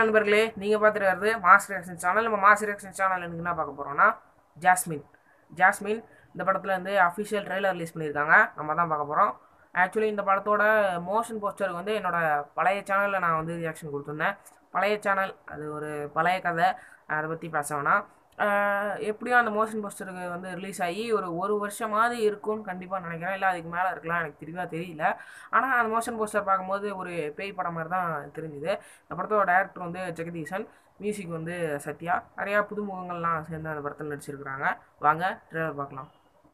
நண்பர்களே நீங்கள் பார்த்துட்டு வருது மாஸ் ரியாக்ஷன் சேனல் நம்ம மாஸ் ரியாக்ஷன் சேனல் எனக்கு என்ன பார்க்க போகிறோம்னா ஜாஸ்மின் ஜாஸ்மின் இந்த படத்தில் வந்து அஃபிஷியல் ட்ரெய்லர் ரிலீஸ் பண்ணியிருக்காங்க நம்ம தான் பார்க்க போகிறோம் ஆக்சுவலி இந்த படத்தோட மோஷன் போஸ்டருக்கு வந்து என்னோட பழைய சேனலில் நான் வந்து ரியாக்ஷன் கொடுத்துருந்தேன் பழைய சேனல் அது ஒரு பழைய கதை அதை பற்றி பேச வேணாம் ஆஹ் எப்படியும் அந்த மோஷன் போஸ்டருக்கு வந்து ரிலீஸ் ஆகி ஒரு ஒரு வருஷமாவது இருக்கும்னு கண்டிப்பாக நினைக்கிறேன் இல்லை அதுக்கு மேலே இருக்கலாம் எனக்கு தெளிவாக தெரியல ஆனால் அந்த மோஷன் போஸ்டர் பார்க்கும்போது ஒரு பேய் படம் மாதிரி தான் தெரிஞ்சுது இந்த படத்தோட டேரக்டர் வந்து ஜெகதீசன் மியூசிக் வந்து சத்யா நிறையா புதுமுகங்கள்லாம் சேர்ந்து அந்த படத்தில் நடிச்சிருக்கிறாங்க வாங்க ட்ரெய்லர் பார்க்கலாம்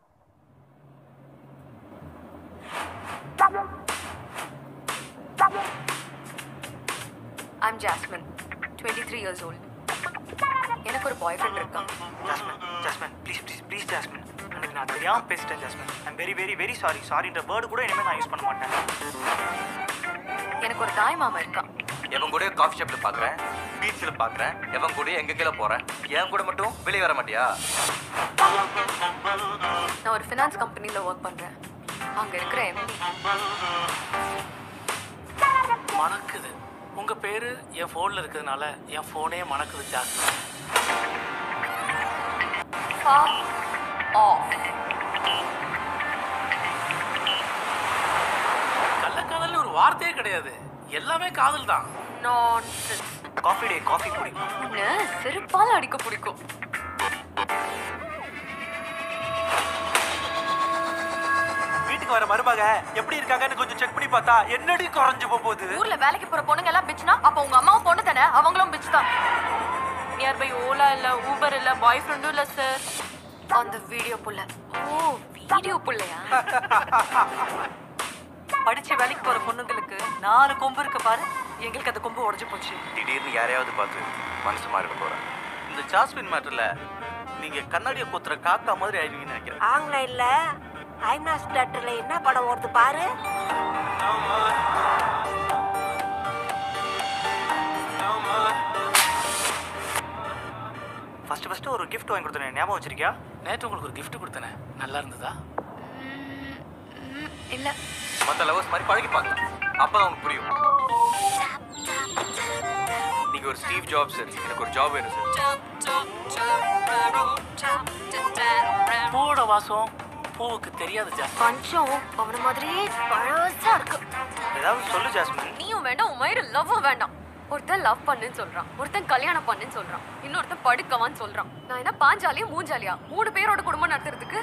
I'm Jasmine twenty three years old எனக்கு ஒரு பாய் ஃப்ரெண்ட் இருக்கான் Jasmine Jasmine please please please Jasmine அன்னைக்கு நான் தெரியாமல் பேசிட்டேன் Jasmine I'm very very very sorry சாரின்ற வேர்டு கூட இனிமேல் நான் யூஸ் பண்ண மாட்டேன் எனக்கு ஒரு தாய் மாமா இருக்கான் எவன் கூட காஃபி ஷாப்ல பாக்குறேன் பீச்சில் பாக்குறேன் எவன் கூட எங்க கீழே போறேன் என் கூட மட்டும் வெளியே வர மாட்டியா நான் ஒரு ஃபினான்ஸ் கம்பெனியில் ஒர்க் பண்ணுறேன் அங்கே இருக்கிற எம்டி மணக்குது உங்க பேரு என் ஃபோன்ல இருக்கிறதுனால என் ஃபோனே மணக்குது ஜாஸ்மின் ஆஃப் கள்ளக்காதல்னு ஒரு வார்த்தையே கிடையாது எல்லாமே காதல் தான் நான்சென்ஸ் காஃபி டே காஃபி பிடிக்கும் உன்னை செருப்பால் அடிக்க பிடிக்கும் வீட்டுக்கு வர மருமக எப்படி இருக்காங்கன்னு கொஞ்சம் செக் பண்ணி பார்த்தா என்னடி குறைஞ்சு போகுது ஊர்ல வேலைக்கு போற பொண்ணுங்க எல்லாம் பிச்சுனா அப்ப உங்க அம்மாவும் பொண்ணு தானே அவங்களும் பிச்சு தான் நியர்பை ஓலா இல்ல ஊபர் இல்ல பாய் ஃப்ரெண்டும் இல்ல சார் அந்த வீடியோ புள்ள ஓ வீடியோ புள்ளையா படிச்சு வேலைக்கு போற பொண்ணுங்களுக்கு நாலு கொம்பு இருக்கு பாரு எங்களுக்கு அந்த கொம்பு உடைஞ்சு போச்சு திடீர்னு யாரையாவது பார்த்து மனசு மாறிட போறேன் இந்த ஜாஸ்மின் மேட்டர்ல நீங்க கண்ணாடியை குத்துற காக்கா மாதிரி ஆயிடுவீங்கன்னு நினைக்கிறேன் ஆன்லைன்ல ஐநாஸ் தேட்டர்ல என்ன படம் ஓடுது பாரு ஃபர்ஸ்ட் ஃபர்ஸ்ட் ஒரு gift வாங்கி கொடுத்தேன் ஞாபகம் வச்சிருக்கியா நேற்று உங்களுக்கு ஒரு gift கொடுத்தனே நல்லா இருந்ததா இல்ல மற்ற லவர்ஸ் மாதிரி பழகி பார்க்கலாம் அப்பதான் உனக்கு புரியும் நீங்க ஒரு ஸ்டீவ் ஜாப் சார் எனக்கு ஒரு ஜாப் வேணும் சார் பூவோட வாசம் பூவுக்கு தெரியாது ஜாஸ்மின் பஞ்சம் அவன மாதிரியே பழசா இருக்கு ஏதாவது சொல்லு ஜாஸ்மின் நீயும் வேண்டாம் உன் மயிறு லவ்வும் வேண்டாம் ஒருத்தன் லவ் பண்ணுன்னு சொல்றான் ஒருத்தன் கல்யாணம் பண்ணுன்னு சொல்றான் இன்னொருத்தன் படுக்கவான்னு சொல்றான் நான் என்ன பாஞ்சாலியா மூஞ்சாலியா மூணு பேரோட குடும்பம் நடத்துறதுக்கு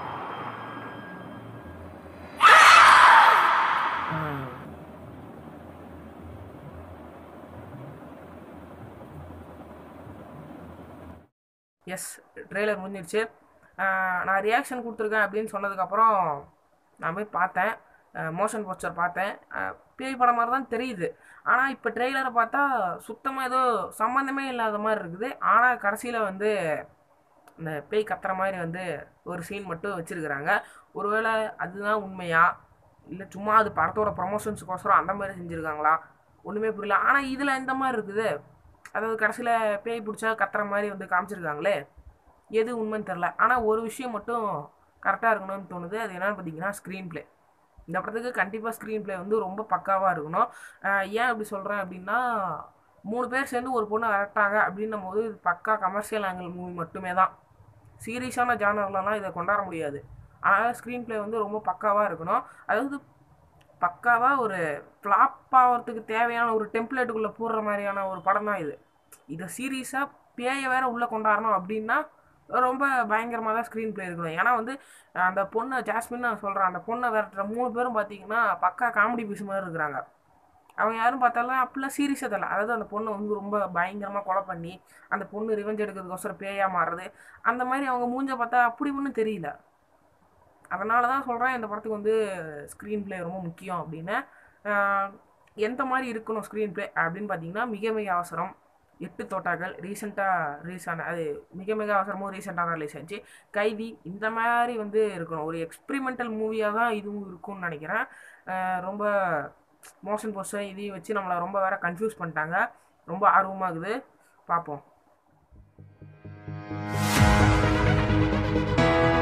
எஸ் ட்ரெய்லர் முடிஞ்சிருச்சு ஆஹ் நான் ரியாக்ஷன் கொடுத்துருக்கேன் அப்படின்னு சொன்னதுக்கப்புறம் நான் போய் பார்த்தேன் மோஷன் போஸ்டர் பார்த்தேன் ஆஹ் பேய் படம் மாதிரி தான் தெரியுது ஆனால் இப்போ ட்ரெய்லரை பார்த்தா சுத்தமாக ஏதோ சம்மந்தமே இல்லாத மாதிரி இருக்குது ஆனால் கடைசியில் வந்து இந்த பேய் கத்துற மாதிரி வந்து ஒரு சீன் மட்டும் வச்சுருக்குறாங்க ஒருவேளை அதுதான் உண்மையா இல்லை சும்மா அது படத்தோட ப்ரமோஷன்ஸுக்கோசரம் அந்த மாதிரி செஞ்சுருக்காங்களா ஒன்றுமே புரியல ஆனால் இதில் இந்த மாதிரி இருக்குது அதாவது கடைசியில் பேய் பிடிச்சா கத்துற மாதிரி வந்து காமிச்சிருக்காங்களே எது உண்மைன்னு தெரில ஆனால் ஒரு விஷயம் மட்டும் கரெக்டாக இருக்கணும்னு தோணுது அது என்னென்னு பார்த்தீங்கன்னா ஸ்க்ரீன் ப்ளே இந்த படத்துக்கு கண்டிப்பாக ஸ்க்ரீன் ப்ளே வந்து ரொம்ப பக்காவாக இருக்கணும் ஆஹ் ஏன் அப்படி சொல்கிறேன் அப்படின்னா மூணு பேர் சேர்ந்து ஒரு பொண்ணை விரட்டாங்க அப்படின்னும் போது இது பக்கா கமர்ஷியல் ஆங்கிள் மூவி மட்டுமே தான் சீரியஸான ஜானர்லலாம் இதை கொண்டாட முடியாது ஆனால் ஸ்க்ரீன் ப்ளே வந்து ரொம்ப பக்காவாக இருக்கணும் அதாவது பக்காவாக ஒரு ஃப்ளாப் ஆகிறதுக்கு தேவையான ஒரு டெம்ப்ளேட்டுக்குள்ளே போடுற மாதிரியான ஒரு படம் தான் இது இதை சீரியஸாக பேயை வேற உள்ளே கொண்டாடணும் அப்படின்னா ரொம்ப பயங்கரமாக தான் ஸ்க்ரீன் ப்ளே இருக்கணும் ஏன்னா வந்து அந்த பொண்ணை ஜாஸ்மின் நான் சொல்கிறேன் அந்த பொண்ணை விரட்டுற மூணு பேரும் பார்த்தீங்கன்னா பக்கா காமெடி பீஸ் மாதிரி இருக்கிறாங்க அவங்க யாரும் பார்த்தாலும் அப்படிலாம் சீரியஸாக தெரியல அதாவது அந்த பொண்ணை வந்து ரொம்ப பயங்கரமாக கொலை பண்ணி அந்த பொண்ணு ரிவெஞ்ச் எடுக்கிறதுக்கோசரம் பேயா மாறுறது அந்த மாதிரி அவங்க மூஞ்ச பார்த்தா அப்படி ஒன்றும் தெரியல அதனால தான் சொல்கிறேன் இந்த படத்துக்கு வந்து ஸ்க்ரீன் ப்ளே ரொம்ப முக்கியம் அப்படின்னு ஆஹ் எந்த மாதிரி இருக்கணும் ஸ்க்ரீன் ப்ளே அப்படின்னு பார்த்தீங்கன்னா மிக மிக அவசரம் எட்டு தோட்டாக்கள் ரீசெண்டாக ரிலீஸ் ஆன அது மிக மிக அவசரமும் ரீசெண்டாக தான் ரிலீஸ் ஆச்சு கைதி இந்த மாதிரி வந்து இருக்கணும் ஒரு எக்ஸ்பிரிமெண்டல் மூவியாக தான் இதுவும் இருக்கும்னு நினைக்கிறேன் ஆஹ் ரொம்ப மோஷன் போஸ்டர் இதையும் வச்சு நம்மளை ரொம்ப வேற கன்ஃபியூஸ் பண்ணிட்டாங்க ரொம்ப ஆர்வமாகுது பார்ப்போம்